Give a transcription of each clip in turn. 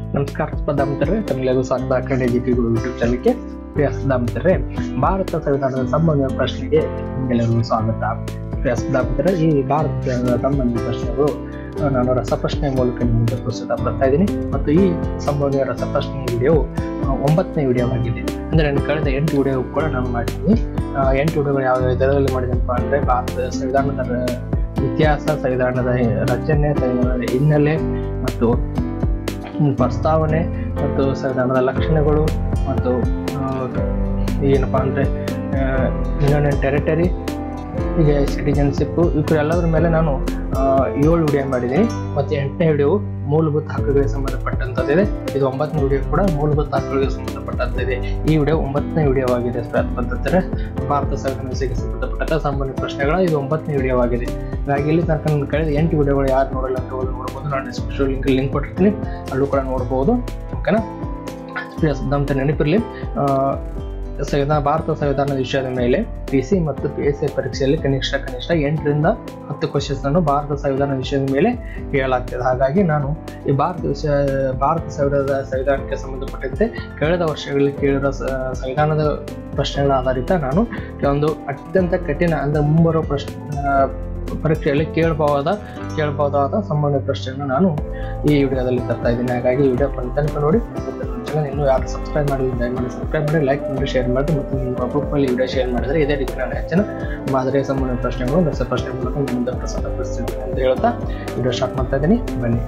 ನಮಸ್ಕಾರ ಸ್ಪರ್ಧಾಮಿತರೆ ತಮಗೆಲ್ಲರಿಗೂ ಸ್ವಾಗತ ಕನ್ನಡ ಜಿ ಪಿ ಯೂಟ್ಯೂಬ್ ಚಾನಲ್ಗೆ ಪ್ರಿಯ ಸ್ಪರ್ಧಾಮಿತರೆ ಭಾರತ ಸಂವಿಧಾನದ ಸಂಬಂಧ ಪ್ರಶ್ನೆಗೆ ನಿಮಗೆಲ್ಲರಿಗೂ ಸ್ವಾಗತ ಪ್ರಿಯ ಸ್ಪರ್ಧಾಮಿತರೆ ಈ ಭಾರತದ ಸಂಬಂಧ ಪ್ರಶ್ನೆಗಳು ಆ, ನಾನು ರಸಪ್ರಶ್ನೆ ಮೂಲಕ ನಿಮಗೆ ಪ್ರಸ್ತುತ ಬರ್ತಾ ಇದ್ದೀನಿ ಮತ್ತು ಈ ಸಂಬಂಧ ರಸಪ್ರಶ್ನೆ ವಿಡಿಯೋ ಒಂಬತ್ತನೇ ವಿಡಿಯೋ ಆಗಿದೆ ಅಂದರೆ ನಾನು ಕಳೆದ ಎಂಟು ವಿಡಿಯೋ ಕೂಡ ನಾನು ಮಾಡಿದ್ದೀನಿ ಆ, ಎಂಟು ವಿಡಿಯೋಗಳು ಯಾವ ಇದರಲ್ಲಿ ಮಾಡಿದೆನಪ್ಪ ಅಂದರೆ ಭಾರತದ ಸಂವಿಧಾನದ ರ- ಇತಿಹಾಸ ಸಂವಿಧಾನದ ರಚನೆ ಸಂವಿಧಾನದ ಹಿನ್ನೆಲೆ ಮತ್ತು ಹ್ಮ್, ಪ್ರಸ್ತಾವನೆ ಮತ್ತು ಸಂವಿಧಾನದ ಲಕ್ಷಣಗಳು ಮತ್ತು ಆ, ಏನಪ್ಪ ಅಂದರೆ ಯೂನಿಯನ್ ಟೆರಿಟರಿ ಹೀಗೆ ಸಿಟಿಜನ್ಶಿಪ್ ಇವರೆಲ್ಲದರ ಮೇಲೆ ನಾನು ಆ, ಏಳು ವಿಡಿಯೋ ಮಾಡಿದ್ದೀನಿ ಮತ್ತು ಎಂಟನೇ ವಿಡಿಯೋ ಮೂಲಭೂತ ಹಕ್ಕುಗಳಿಗೆ ಸಂಬಂಧಪಟ್ಟಂಥದ್ದಿದೆ ಇದು ಒಂಬತ್ತನೇ ವಿಡಿಯೋ ಕೂಡ ಮೂಲಭೂತ ಹಕ್ಕುಗಳಿಗೆ ಸಂಬಂಧಪಟ್ಟಂತಿದೆ ಈ ವಿಡಿಯೋ ಒಂಬತ್ತನೇ ವಿಡಿಯೋ ಆಗಿದೆ ಸ್ಪರ್ಧಾರ್ಥಿಗಳೇ ಭಾರತ ಸಂವಿಧಾನಕ್ಕೆ ಸಂಬಂಧಪಟ್ಟ ಸಾಮಾನ್ಯ ಪ್ರಶ್ನೆಗಳ ಇದು ಒಂಬತ್ತನೇ ವಿಡಿಯೋ ಆಗಿದೆ ಹಾಗಾಗಿ ಇಲ್ಲಿ ತನಕ ನನ್ನ ಕಳೆದ ಎಂಟು ವಿಡಿಯೋಗಳು ಯಾರು ನೋಡಲ್ಲ ಅಂತ ಹೋಗಿ ನೋಡ್ಬೋದು ನಾನು ಡಿಸ್ಕ್ರಿಪ್ಷನ್ ಲಿಂಕ್ ಲಿಂಕ್ ಕೊಟ್ಟಿರ್ತೀನಿ ಅಲ್ಲೂ ಕೂಡ ನೋಡ್ಬೋದು ಓಕೆನಾ ಪ್ಲಸ್ ನಮ್ದು ನೆನಪಿರಲಿ ಸಂವಿಧಾನ ಭಾರತ ಸಂವಿಧಾನದ ವಿಷಯದ ಮೇಲೆ ಪಿ ಸಿ ಮತ್ತು ಪಿ ಎಸ್ ಸಿ ಪರೀಕ್ಷೆಯಲ್ಲಿ ಕನಿಷ್ಠ ಕನಿಷ್ಠ ಎಂಟರಿಂದ ಹತ್ತು ಕ್ವಶನ್ಸ್ ಅನ್ನು ಭಾರತ ಸಂವಿಧಾನ ವಿಷಯದ ಮೇಲೆ ಕೇಳಲಾಗ್ತದೆ ಹಾಗಾಗಿ ನಾನು ಈ ಭಾರತ ವಿಷಯ ಭಾರತ ಸಂವಿಧಾನದ ಸಂವಿಧಾನಕ್ಕೆ ಸಂಬಂಧಪಟ್ಟಂತೆ ಕಳೆದ ವರ್ಷಗಳಲ್ಲಿ ಕೇಳಿರೋ ಸ- ಸಂವಿಧಾನದ ಪ್ರಶ್ನೆಗಳ ಆಧಾರಿತ ನಾನು ಕೆಲವೊಂದು ಅತ್ಯಂತ ಕಠಿಣ ಅಂದರೆ ಮುಂಬರುವ ಪ್ರಶ್ನೆ ಆ, ಪರೀಕ್ಷೆಯಲ್ಲಿ ಕೇಳಬಹುದಾದ ಕೇಳಬಹುದಾದ ಸಂಬಂಧ ಪ್ರಶ್ನೆಗಳನ್ನ ನಾನು ಈ ವಿಡಿಯೋದಲ್ಲಿ ತರ್ತಾ ಇದ್ದೀನಿ ಹಾಗಾಗಿ ಈ ವಿಡಿಯೋ ತನಕ ನೋಡಿ ಮತ್ತು ನನ್ನ ಚಾನಲ್ ಇನ್ನೂ ಯಾರು ಸಬ್ಸ್ಕ್ರೈಬ್ ಮಾಡಿಲ್ಲ ದಯಮಾಡಿ ಸಬ್ಸ್ಕ್ರೈಬ್ ಮಾಡಿ ಲೈಕ್ ಮಾಡಿ ಶೇರ್ ಮಾಡಿ ಮತ್ತು ನಿಮ್ಮ ಗ್ರೂಪ್ನಲ್ಲಿ ವಿಡಿಯೋ ಶೇರ್ ಮಾಡಿದರೆ ಇದೇ ರೀತಿ ನಾನು ಹೆಚ್ಚಿನ ಮಾದರಿಯ ಸಂಬಂಧ ಪ್ರಶ್ನೆಗಳು ರಸ ಪ್ರಶ್ನೆ ಮೂಲಕ ನಿಮ್ಮ ಮುಂದೆ ಪ್ರಸಾದ ಪಡಿಸ್ತೀನಿ ಅಂತ ಹೇಳ್ತಾ ವಿಡಿಯೋ ಸ್ಟಾರ್ಟ್ ಮಾಡ್ತಾ ಇದ್ದೀನಿ ಬನ್ನಿ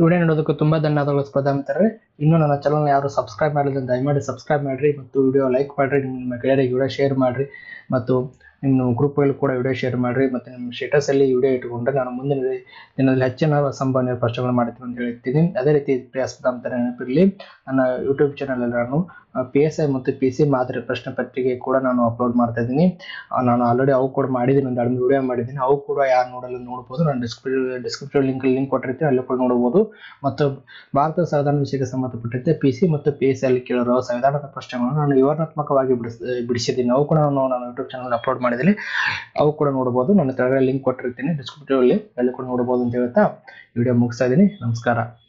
ವಿಡಿಯೋ ನೋಡೋದಕ್ಕೂ ತುಂಬಾ ಧನ್ಯವಾದಗಳು ಸ್ಪರ್ಧಾ ಮಿತ್ರರೇ ಇನ್ನು ನನ್ನ ಚಾನಲ್ ಯಾರು ಸಬ್ಸ್ಕ್ರೈಬ್ ಮಾಡಿದ್ರೆ ದಯಮಾಡಿ ಸಬ್ಸ್ಕ್ರೈಬ್ ಮಾಡಿರಿ ಮತ್ತು ವಿಡಿಯೋ ಲೈಕ್ ಮಾಡಿರಿ ನಿಮ್ಮ ಗೆಳೆಯರಿಗೆ ವಿಡಿಯೋ ಶೇರ್ ಮಾಡಿರಿ ಮತ್ತು ನಿಮ್ಮ ಗ್ರೂಪ್ಗಳು ಕೂಡ ವಿಡಿಯೋ ಶೇರ್ ಮಾಡಿರಿ ಮತ್ತು ನಿಮ್ಮ ಸ್ಟೇಟಸ್ ಅಲ್ಲಿ ವಿಡಿಯೋ ಇಟ್ಕೊಂಡ್ರೆ ನಾನು ಮುಂದಿನ ದಿನದಲ್ಲಿ ಹೆಚ್ಚಿನ ಸಂಭಾವನೆ ಪ್ರಶ್ನೆಗಳು ಮಾಡ್ತೀನಿ ಅಂತ ಹೇಳ್ತೀನಿ ಅದೇ ರೀತಿ ಪ್ರಿಯ ಸ್ಪರ್ಧಾಂತರ ನೆನಪಿರಲಿ ನನ್ನ ಯೂಟ್ಯೂಬ್ ಚಾನಲ್ ಅಲ್ಲಿ ನಾನು ಪಿ ಎಸ್ ಐ ಮತ್ತು ಪಿ ಸಿ ಮಾದರಿ ಪ್ರಶ್ನೆ ಪತ್ರಿಕೆ ಕೂಡ ನಾನು ಅಪ್ಲೋಡ್ ಮಾಡ್ತಾ ಇದ್ದೀನಿ ಆ, ನಾನು ಆಲ್ರೆಡಿ ಅವು ಕೂಡ ಮಾಡಿದ್ದೀನಿ ಒಂದು ಎರಡು ವಿಡಿಯೋ ಮಾಡಿದ್ದೀನಿ ಅವು ಕೂಡ ಯಾರು ನೋಡಲು ನೋಡ್ಬೋದು ನಾನು ಡಿಸ್ಕ್ರಿ ಡಿಸ್ಕ್ರಿಪ್ಷನ್ ಲಿಂಕ್ ಲಿಂಕ್ ಕೊಟ್ಟಿರ್ತೀನಿ ಅಲ್ಲಿ ಕೂಡ ನೋಡ್ಬೋದು ಮತ್ತು ಭಾರತ ಸಂವಿಧಾನ ವಿಷಯಕ್ಕೆ ಸಂಬಂಧಪಟ್ಟಂತೆ ಪಿ ಸಿ ಮತ್ತು ಪಿ ಎಸ್ ಅಲ್ಲಿ ಕೇಳಿರೋ ಸಂವಿಧಾನದ ಪ್ರಶ್ನೆಗಳನ್ನು ನಾನು ವಿವರಣಾತ್ಮಕವಾಗಿ ಬಿಡಿಸ್ ಬಿಡಿಸಿದ್ದೀನಿ ಅವು ಕೂಡ ನಾನು ನನ್ನ ಯೂಟ್ಯೂಬ್ ಚಾನಲ್ ಅಪ್ಲೋಡ್ ಮಾಡಿದ್ದೀನಿ ಅವು ಕೂಡ ನೋಡ್ಬೋದು ನನ್ನ ಕೆಳಗಡೆ ಲಿಂಕ್ ಕೊಟ್ಟಿರ್ತೀನಿ ಡಿಸ್ಕ್ರಿಪ್ಟಿವ್ ಅಲ್ಲಿ ಅಲ್ಲಿ ಕೂಡ ನೋಡ್ಬೋದು ಅಂತ ಹೇಳ್ತಾ ವಿಡಿಯೋ ಮುಗಿಸ್ತಾ ಇದ್ದೀನಿ ನಮಸ್ಕಾರ